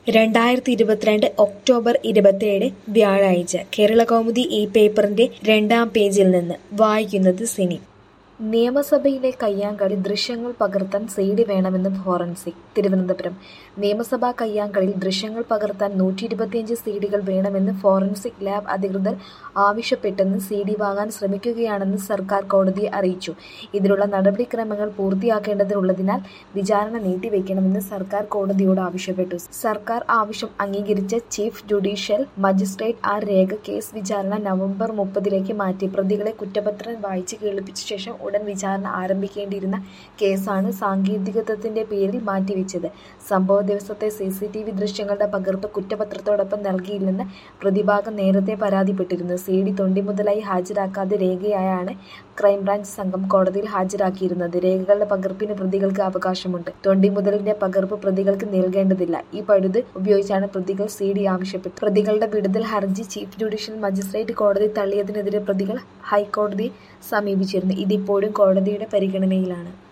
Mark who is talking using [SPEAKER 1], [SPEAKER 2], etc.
[SPEAKER 1] രണ്ടായിരത്തി ഇരുപത്തിരണ്ട് ഒക്ടോബർ ഇരുപത്തിയേഴ് വ്യാഴാഴ്ച കേരളകൗമുദി ഈ പേപ്പറിന്റെ രണ്ടാം പേജിൽ നിന്ന് വായിക്കുന്നത് സിനി നിയമസഭയിലെ കയ്യാങ്കളി ദൃശ്യങ്ങൾ പകർത്താൻ സി.ഡി വേണമെന്ന് ഫോറൻസിക് തിരുവനന്തപുരം നിയമസഭാ കയ്യാങ്കളിയിൽ ദൃശ്യങ്ങൾ പകർത്താൻ നൂറ്റി ഇരുപത്തിയഞ്ച് സി.ഡികൾ വേണമെന്ന് ഫോറൻസിക് ലാബ് അധികൃതർ ആവശ്യപ്പെട്ടെന്ന് സി.ഡി വാങ്ങാൻ ശ്രമിക്കുകയാണെന്ന് സർക്കാർ കോടതിയെ അറിയിച്ചു. ഇതിനുള്ള നടപടിക്രമങ്ങൾ പൂർത്തിയാക്കേണ്ടതുള്ളതിനാൽ വിചാരണ നീട്ടിവെക്കണമെന്ന് സർക്കാർ കോടതിയോട് ആവശ്യപ്പെട്ടു. സർക്കാർ ആവശ്യം അംഗീകരിച്ച chief judicial magistrate R Rekha case വിചാരണ നവംബർ മുപ്പതിലേക്ക് മാറ്റി. പ്രതികളെ കുറ്റപത്രം വായിച്ച് കേൾപ്പിച്ച ശേഷം ഉടൻ വിചാരണ ആരംഭിക്കേണ്ടിയിരുന്ന കേസാണ് സാങ്കേതികത്വത്തിന്റെ പേരിൽ മാറ്റിവെച്ചത്. സംഭവദിവസത്തെ സിസിടിവി ദൃശ്യങ്ങളുടെ പകർപ്പ് കുറ്റപത്രത്തോടൊപ്പം നൽകിയില്ലെന്ന് പ്രതിഭാഗം നേരത്തെ പരാതിപ്പെട്ടിരുന്നു. സി.ഡി തൊണ്ടിമുതലായി ഹാജരാക്കാതെ രേഖയായാണ് ക്രൈംബ്രാഞ്ച് സംഘം കോടതിയിൽ ഹാജരാക്കിയിരുന്നത്. രേഖകളുടെ പകർപ്പിന് പ്രതികൾക്ക് അവകാശമുണ്ട്. തൊണ്ടിമുതലിന്റെ പകർപ്പ് പ്രതികൾക്ക് നൽകേണ്ടതില്ല. ഈ പഴുത് ഉപയോഗിച്ചാണ് പ്രതികൾ സി.ഡി ആവശ്യപ്പെട്ടത്. പ്രതികളുടെ വിടുതൽ ഹർജി ചീഫ് ജുഡീഷ്യൽ മജിസ്ട്രേറ്റ് കോടതി തള്ളിയതിനെതിരെ പ്രതികൾ ഹൈക്കോടതിയെ സമീപിച്ചിരുന്നു. ഇതിപ്പോഴും കോടതിയുടെ പരിഗണനയിലാണ്.